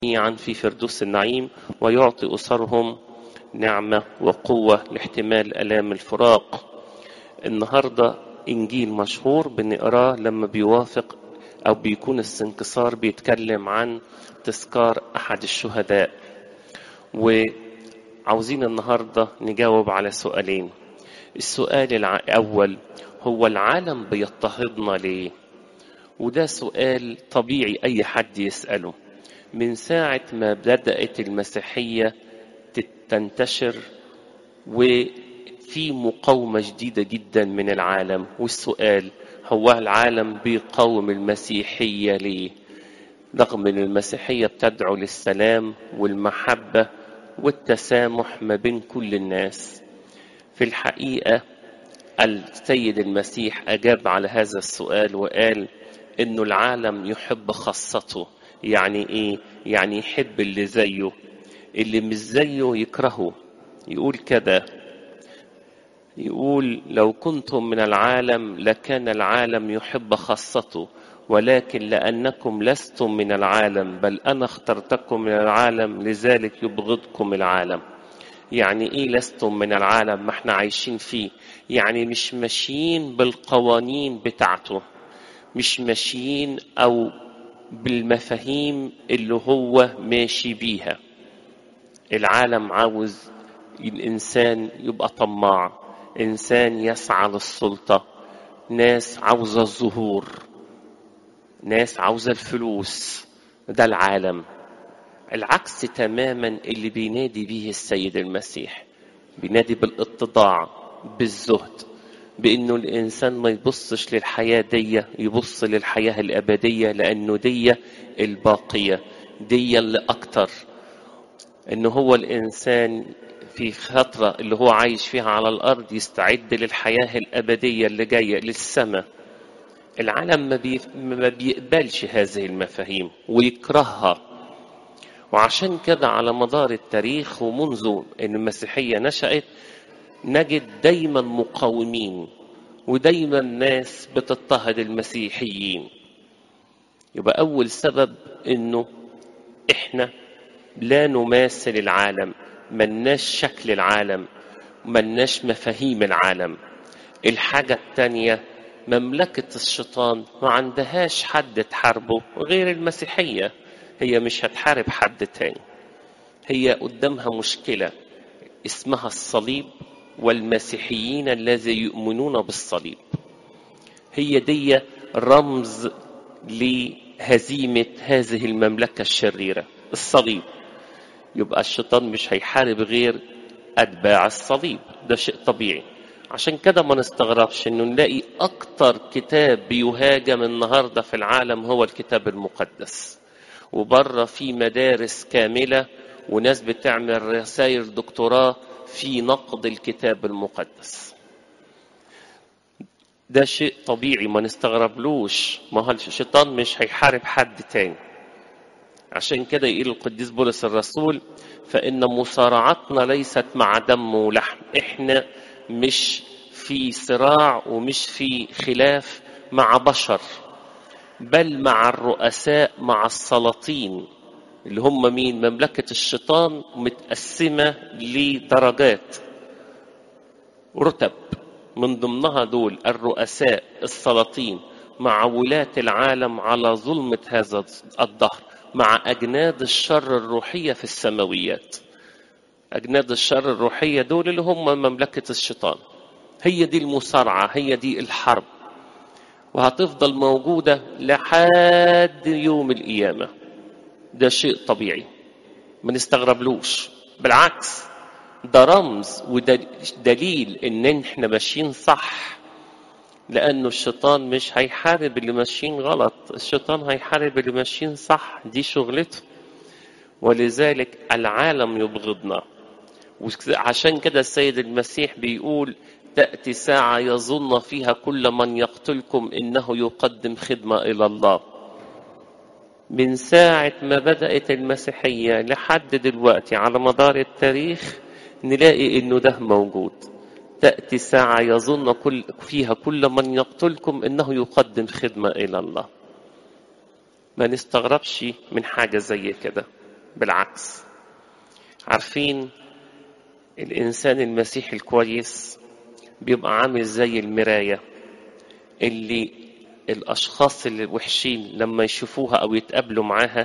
جميعا في فردوس النعيم ويعطي أسرهم نعمة وقوة لاحتمال ألام الفراق النهاردة إنجيل مشهور بنقراه لما بيوافق أو بيكون السنكسار بيتكلم عن تذكار أحد الشهداء وعاوزين النهاردة نجاوب على سؤالين السؤال الأول هو العالم بيضطهدنا ليه وده سؤال طبيعي أي حد يسأله من ساعة ما بدأت المسيحية تنتشر وفي مقاومة جديدة جدا من العالم والسؤال هو العالم بيقاوم المسيحية ليه رغم ان المسيحية بتدعو للسلام والمحبة والتسامح ما بين كل الناس في الحقيقة السيد المسيح أجاب على هذا السؤال وقال إنه العالم يحب خاصته يعني ايه يعني يحب اللي زيه اللي مش زيه يكرهه يقول كده يقول لو كنتم من العالم لكان العالم يحب خاصته ولكن لأنكم لستم من العالم بل أنا اخترتكم من العالم لذلك يبغضكم العالم يعني ايه لستم من العالم ما احنا عايشين فيه يعني مش ماشيين بالقوانين بتاعته مش ماشيين او بالمفاهيم اللي هو ماشي بيها العالم عاوز الإنسان يبقى طماع إنسان يسعى للسلطة ناس عاوزة الظهور ناس عاوزة الفلوس ده العالم العكس تماما اللي بينادي به السيد المسيح بينادي بالاتضاع بالزهد بانه الانسان ما يبصش للحياه دي يبص للحياه الابديه لانه دي الباقيه دي اللي اكتر ان هو الانسان في فتره اللي هو عايش فيها على الارض يستعد للحياه الابديه اللي جايه للسماء العالم ما, بي... ما بيقبلش هذه المفاهيم ويكرهها وعشان كده على مدار التاريخ ومنذ ان المسيحيه نشات نجد دايما مقاومين ودايما ناس بتضطهد المسيحيين يبقى اول سبب انه احنا لا نماثل العالم ملناش شكل العالم ملناش مفاهيم العالم الحاجة التانية مملكة الشيطان ما عندهاش حد تحاربه غير المسيحية هي مش هتحارب حد تاني هي قدامها مشكلة اسمها الصليب والمسيحيين الذي يؤمنون بالصليب هي دي رمز لهزيمة هذه المملكة الشريرة الصليب يبقى الشيطان مش هيحارب غير أتباع الصليب ده شيء طبيعي عشان كده ما نستغربش انه نلاقي اكتر كتاب بيهاجم النهارده في العالم هو الكتاب المقدس وبره في مدارس كامله وناس بتعمل رسائل دكتوراه في نقد الكتاب المقدس ده شيء طبيعي ما نستغربلوش ما هو الشيطان مش هيحارب حد تاني عشان كده يقول القديس بولس الرسول فإن مصارعتنا ليست مع دم ولحم احنا مش في صراع ومش في خلاف مع بشر بل مع الرؤساء مع السلاطين اللي هم مين مملكة الشيطان متقسمة لدرجات رتب من ضمنها دول الرؤساء السلاطين مع ولاة العالم على ظلمة هذا الدهر مع أجناد الشر الروحية في السماويات أجناد الشر الروحية دول اللي هم مملكة الشيطان هي دي المصارعة هي دي الحرب وهتفضل موجودة لحد يوم القيامة ده شيء طبيعي ما نستغربلوش بالعكس ده رمز ودليل ان احنا ماشيين صح لانه الشيطان مش هيحارب اللي ماشيين غلط الشيطان هيحارب اللي ماشيين صح دي شغلته ولذلك العالم يبغضنا وعشان كده السيد المسيح بيقول تأتي ساعة يظن فيها كل من يقتلكم إنه يقدم خدمة إلى الله من ساعة ما بدأت المسيحية لحد دلوقتي على مدار التاريخ نلاقي إنه ده موجود تأتي ساعة يظن كل فيها كل من يقتلكم إنه يقدم خدمة إلى الله ما نستغربش من حاجة زي كده بالعكس عارفين الإنسان المسيحي الكويس بيبقى عامل زي المراية اللي الأشخاص الوحشين لما يشوفوها أو يتقابلوا معاها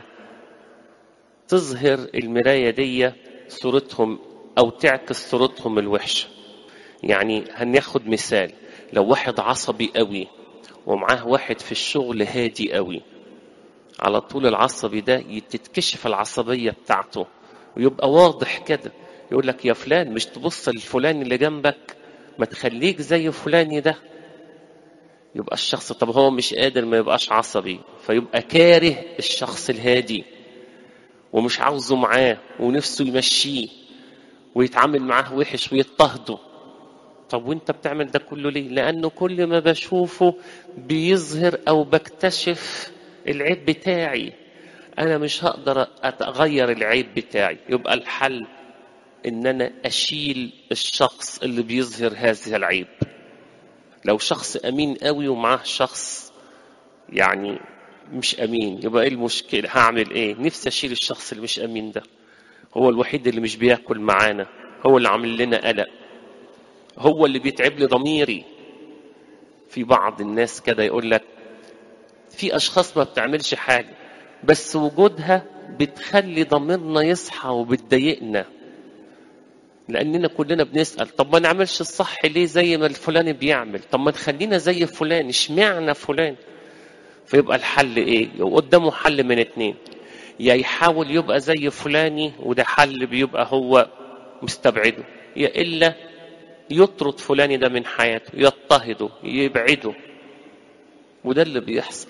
تظهر المراية دي صورتهم أو تعكس صورتهم الوحشة يعني هناخد مثال لو واحد عصبي قوي ومعاه واحد في الشغل هادي قوي على طول العصبي ده تتكشف العصبية بتاعته ويبقى واضح كده يقول لك يا فلان مش تبص للفلان اللي جنبك ما تخليك زي فلان ده يبقى الشخص طب هو مش قادر ما يبقاش عصبي فيبقى كاره الشخص الهادي ومش عاوزه معاه ونفسه يمشيه ويتعامل معاه وحش ويضطهده طب وانت بتعمل ده كله ليه لانه كل ما بشوفه بيظهر او بكتشف العيب بتاعي انا مش هقدر اتغير العيب بتاعي يبقى الحل ان انا اشيل الشخص اللي بيظهر هذا العيب لو شخص امين قوي ومعاه شخص يعني مش امين يبقى ايه المشكله هعمل ايه نفسي اشيل الشخص اللي مش امين ده هو الوحيد اللي مش بياكل معانا هو اللي عامل لنا قلق هو اللي بيتعب لي ضميري في بعض الناس كده يقول لك في اشخاص ما بتعملش حاجه بس وجودها بتخلي ضميرنا يصحى وبتضايقنا لاننا كلنا بنسال طب ما نعملش الصح ليه زي ما الفلاني بيعمل طب ما نخلينا زي فلان اشمعنى فلان فيبقى الحل ايه قدامه حل من اتنين يا يحاول يبقى زي فلاني وده حل بيبقى هو مستبعده يا الا يطرد فلان ده من حياته يضطهده يبعده وده اللي بيحصل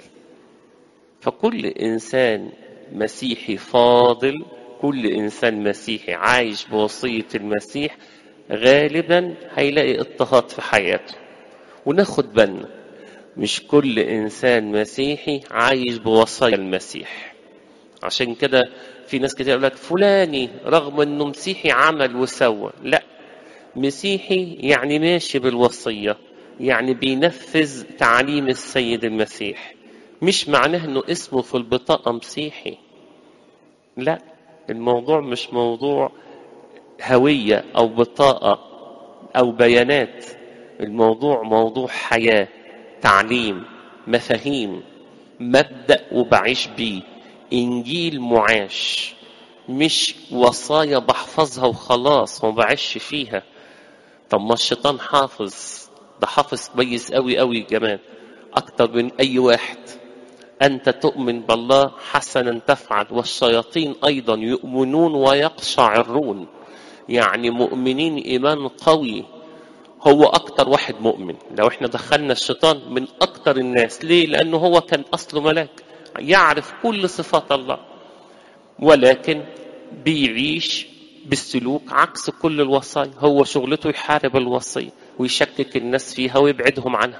فكل انسان مسيحي فاضل كل انسان مسيحي عايش بوصيه المسيح غالبا هيلاقي اضطهاد في حياته وناخد بالنا مش كل انسان مسيحي عايش بوصايا المسيح عشان كده في ناس كتير يقول لك فلاني رغم انه مسيحي عمل وسوى لا مسيحي يعني ماشي بالوصيه يعني بينفذ تعاليم السيد المسيح مش معناه انه اسمه في البطاقه مسيحي لا الموضوع مش موضوع هويه او بطاقه او بيانات الموضوع موضوع حياه تعليم مفاهيم مبدا وبعيش بيه انجيل معاش مش وصايا بحفظها وخلاص وما بعيش فيها طب ما الشيطان حافظ ده حافظ كويس قوي قوي كمان اكتر من اي واحد انت تؤمن بالله حسنا تفعل والشياطين ايضا يؤمنون ويقشعرون يعني مؤمنين ايمان قوي هو اكتر واحد مؤمن لو احنا دخلنا الشيطان من اكتر الناس ليه لانه هو كان اصله ملاك يعرف كل صفات الله ولكن بيعيش بالسلوك عكس كل الوصايا هو شغلته يحارب الوصية ويشكك الناس فيها ويبعدهم عنها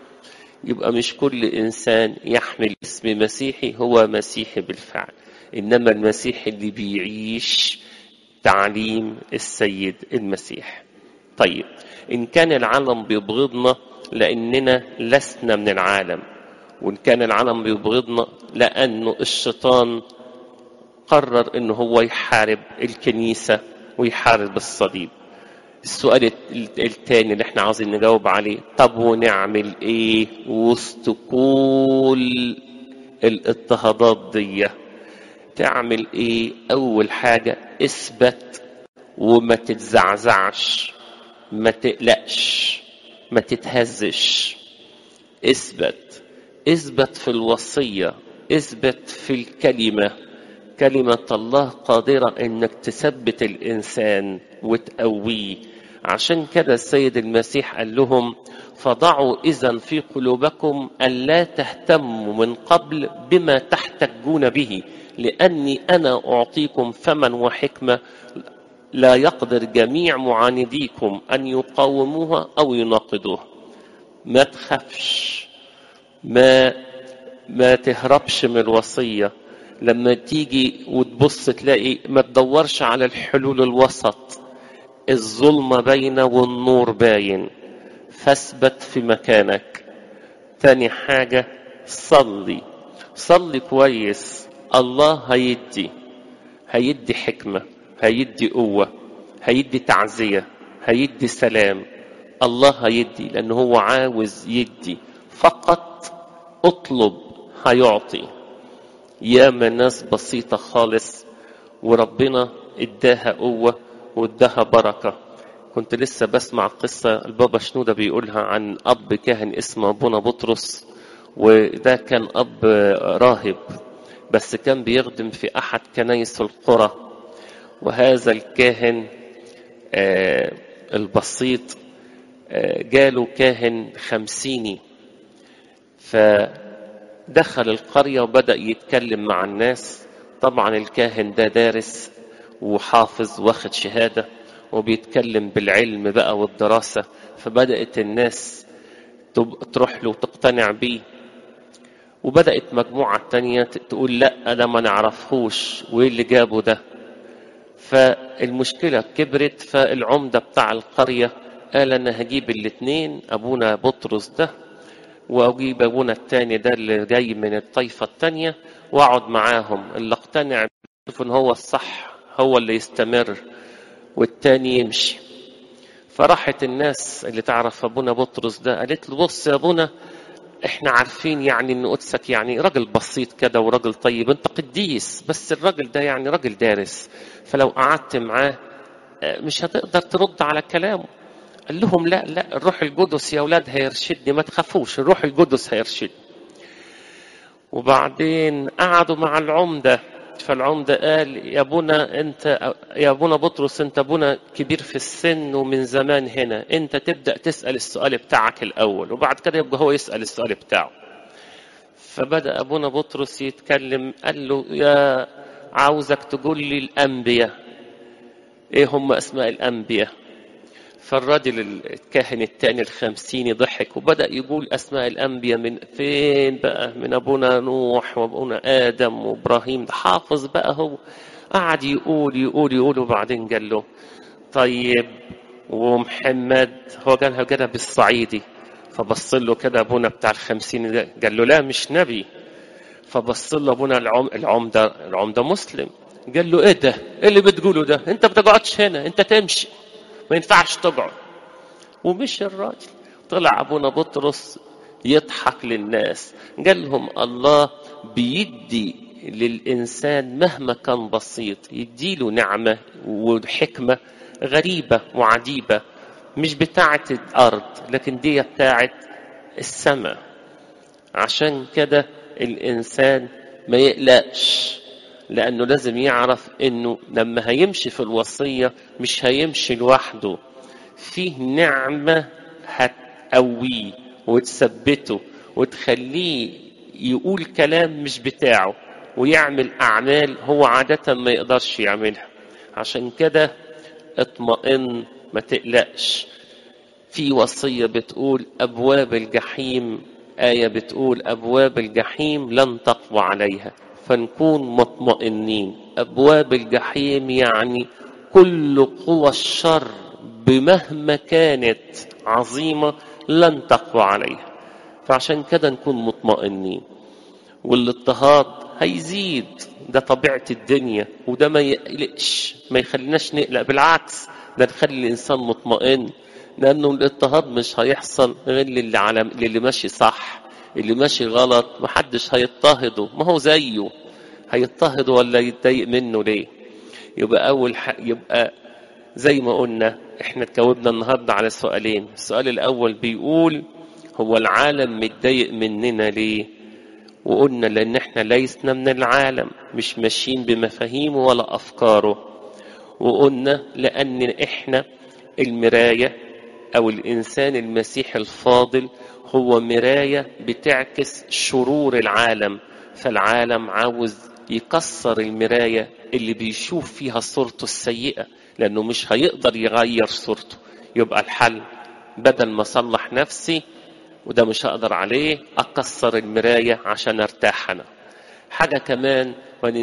يبقى مش كل إنسان يحمل اسم مسيحي هو مسيحي بالفعل إنما المسيح اللي بيعيش تعليم السيد المسيح طيب إن كان العالم بيبغضنا لأننا لسنا من العالم وإن كان العالم بيبغضنا لأنه الشيطان قرر انه هو يحارب الكنيسة ويحارب الصليب السؤال الثاني اللي احنا عاوزين نجاوب عليه طب ونعمل ايه وسط كل الاضطهادات دي تعمل ايه اول حاجة اثبت وما تتزعزعش ما تقلقش ما تتهزش اثبت اثبت في الوصية اثبت في الكلمة كلمة الله قادرة انك تثبت الانسان وتقويه عشان كده السيد المسيح قال لهم فضعوا اذا في قلوبكم الا تهتموا من قبل بما تحتجون به لاني انا اعطيكم فما وحكمه لا يقدر جميع معانديكم ان يقاوموها او يناقضوها ما تخافش ما ما تهربش من الوصيه لما تيجي وتبص تلاقي ما تدورش على الحلول الوسط الظلمة باينة والنور باين فاثبت في مكانك تاني حاجة صلي صلي كويس الله هيدي هيدي حكمة هيدي قوة هيدي تعزية هيدي سلام الله هيدي لأنه هو عاوز يدي فقط اطلب هيعطي ياما ناس بسيطة خالص وربنا اداها قوة واداها بركة كنت لسه بسمع قصة البابا شنودة بيقولها عن أب كاهن اسمه أبونا بطرس وده كان أب راهب بس كان بيخدم في أحد كنايس القرى وهذا الكاهن آه البسيط آه جاله كاهن خمسيني فدخل القرية وبدأ يتكلم مع الناس طبعا الكاهن ده دارس وحافظ واخد شهادة وبيتكلم بالعلم بقى والدراسة فبدأت الناس تروح له وتقتنع بيه وبدأت مجموعة تانية تقول لا ده ما نعرفهوش وايه اللي جابه ده فالمشكلة كبرت فالعمدة بتاع القرية قال أنا هجيب الاتنين أبونا بطرس ده وأجيب أبونا التاني ده اللي جاي من الطائفة التانية وأقعد معاهم اللي اقتنع إن هو الصح هو اللي يستمر والتاني يمشي فراحت الناس اللي تعرف أبونا بطرس ده قالت له بص يا أبونا احنا عارفين يعني ان قدسك يعني راجل بسيط كده وراجل طيب انت قديس بس الراجل ده يعني راجل دارس فلو قعدت معاه مش هتقدر ترد على كلامه قال لهم لا لا الروح القدس يا اولاد هيرشدني ما تخافوش الروح القدس هيرشدني وبعدين قعدوا مع العمده فالعمده قال يا ابونا انت يا ابونا بطرس انت ابونا كبير في السن ومن زمان هنا انت تبدا تسال السؤال بتاعك الاول وبعد كده يبقى هو يسال السؤال بتاعه فبدا ابونا بطرس يتكلم قال له يا عاوزك تقول لي الانبياء ايه هم اسماء الانبياء فالراجل الكاهن الثاني الخمسيني ضحك وبدأ يقول أسماء الأنبياء من فين بقى من أبونا نوح وأبونا آدم وإبراهيم ده حافظ بقى هو قعد يقول يقول يقول وبعدين قال له طيب ومحمد هو قالها كده بالصعيدي فبص له كده أبونا بتاع الخمسين ده قال له لا مش نبي فبص له أبونا العم العمدة العمدة مسلم قال له إيه ده؟ إيه اللي بتقوله ده؟ أنت ما بتقعدش هنا أنت تمشي ما ينفعش تقعد ومش الراجل طلع ابونا بطرس يضحك للناس قال لهم الله بيدي للإنسان مهما كان بسيط يديله نعمة وحكمة غريبة وعجيبة مش بتاعة الأرض لكن دي بتاعة السماء عشان كده الإنسان ما يقلقش لأنه لازم يعرف إنه لما هيمشي في الوصية مش هيمشي لوحده فيه نعمة هتقويه وتثبته وتخليه يقول كلام مش بتاعه ويعمل أعمال هو عادة ما يقدرش يعملها عشان كده اطمئن ما تقلقش في وصية بتقول أبواب الجحيم آية بتقول أبواب الجحيم لن تقوى عليها فنكون مطمئنين أبواب الجحيم يعني كل قوى الشر بمهما كانت عظيمة لن تقوى عليها فعشان كده نكون مطمئنين والاضطهاد هيزيد ده طبيعة الدنيا وده ما يقلقش ما يخليناش نقلق بالعكس ده نخلي الإنسان مطمئن لأنه الاضطهاد مش هيحصل غير للي, على... للي ماشي صح اللي ماشي غلط محدش هيضطهده ما هو زيه هيضطهده ولا يتضايق منه ليه يبقى أول ح... يبقى زي ما قلنا احنا اتجاوبنا النهارده على سؤالين السؤال الأول بيقول هو العالم متضايق مننا ليه وقلنا لأن احنا ليسنا من العالم مش ماشيين بمفاهيمه ولا أفكاره وقلنا لأن احنا المراية أو الإنسان المسيح الفاضل هو مراية بتعكس شرور العالم فالعالم عاوز يكسر المراية اللي بيشوف فيها صورته السيئة لأنه مش هيقدر يغير صورته يبقى الحل بدل ما أصلح نفسي وده مش هقدر عليه أكسر المراية عشان أرتاح أنا حاجة كمان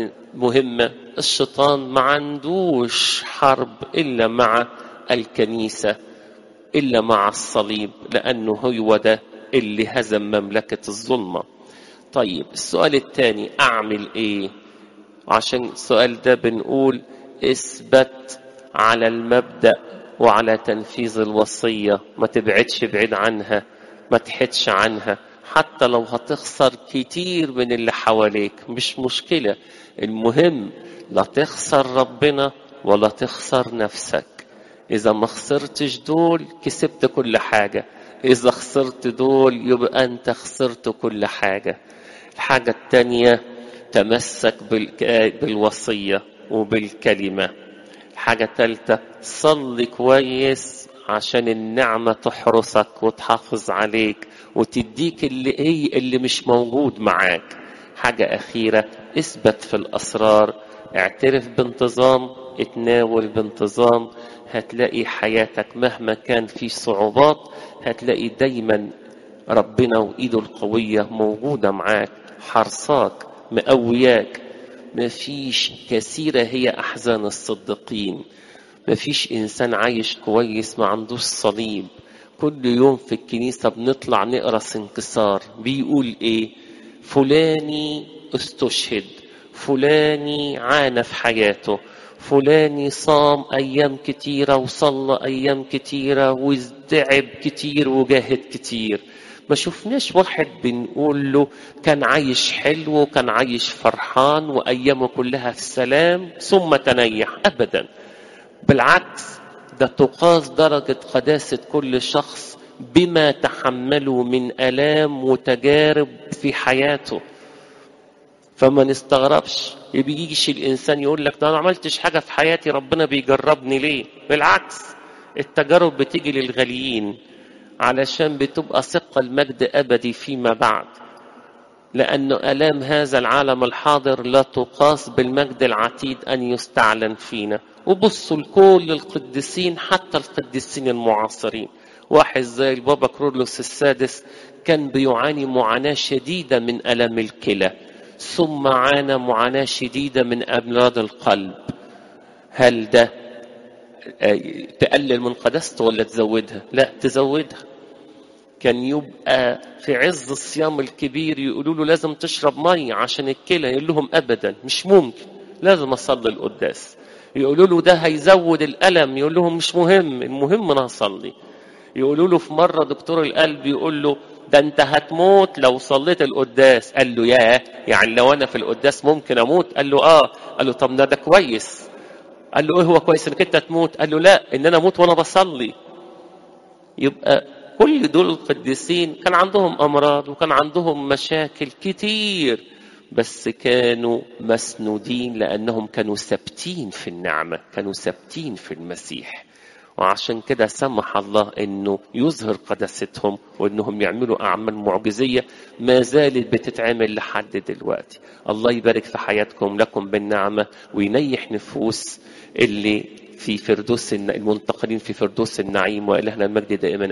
مهمة الشيطان ما عندوش حرب إلا مع الكنيسة إلا مع الصليب لأنه هو ده اللي هزم مملكة الظلمة طيب السؤال الثاني أعمل إيه وعشان السؤال ده بنقول اثبت على المبدأ وعلى تنفيذ الوصية ما تبعدش بعيد عنها ما تحدش عنها حتى لو هتخسر كتير من اللي حواليك مش مشكلة المهم لا تخسر ربنا ولا تخسر نفسك إذا ما خسرتش دول كسبت كل حاجة إذا خسرت دول يبقى أنت خسرت كل حاجة الحاجة التانية تمسك بالوصية وبالكلمة الحاجة التالتة صلي كويس عشان النعمة تحرسك وتحافظ عليك وتديك اللي هي اللي مش موجود معاك حاجة أخيرة اثبت في الأسرار اعترف بانتظام اتناول بانتظام هتلاقي حياتك مهما كان في صعوبات هتلاقي دايما ربنا وإيده القوية موجودة معاك حرصاك مقوياك مفيش كثيرة هي أحزان الصديقين مفيش إنسان عايش كويس ما عندوش صليب كل يوم في الكنيسة بنطلع نقرا سنكسار بيقول إيه فلاني استشهد فلاني عانى في حياته فلاني صام أيام كتيرة وصلى أيام كتيرة وتعب كتير وجاهد كتير ما شفناش واحد بنقول له كان عايش حلو وكان عايش فرحان وأيامه كلها في سلام ثم تنيح أبدا بالعكس ده تقاس درجة قداسة كل شخص بما تحمله من آلام وتجارب في حياته فما نستغربش بيجيش الإنسان يقول لك ده أنا ما عملتش حاجة في حياتي ربنا بيجربني ليه بالعكس التجارب بتيجي للغاليين علشان بتبقى ثقة المجد أبدي فيما بعد لأن ألام هذا العالم الحاضر لا تقاس بالمجد العتيد أن يستعلن فينا وبصوا لكل القديسين حتى القديسين المعاصرين واحد زي البابا كرولوس السادس كان بيعاني معاناة شديدة من ألم الكلى ثم عانى معاناة شديدة من أمراض القلب هل ده تقلل من قداسته ولا تزودها لا تزودها كان يبقى في عز الصيام الكبير يقولوا له لازم تشرب مية عشان الكلى يقول لهم أبدا مش ممكن لازم أصلي القداس يقولوا له ده هيزود الألم يقول لهم مش مهم المهم أنا هصلي يقولوا له في مرة دكتور القلب يقول له ده انت هتموت لو صليت القداس قال له ياه يعني لو انا في القداس ممكن اموت قال له اه قال له طب ده ده كويس قال له ايه هو كويس انك انت تموت قال له لا ان انا اموت وانا بصلي يبقى كل دول القديسين كان عندهم امراض وكان عندهم مشاكل كتير بس كانوا مسنودين لانهم كانوا ثابتين في النعمه كانوا ثابتين في المسيح وعشان كده سمح الله انه يظهر قداستهم وانهم يعملوا اعمال معجزيه ما زالت بتتعمل لحد دلوقتي الله يبارك في حياتكم لكم بالنعمه وينيح نفوس اللي في فردوس المنتقلين في فردوس النعيم والهنا المجد دائما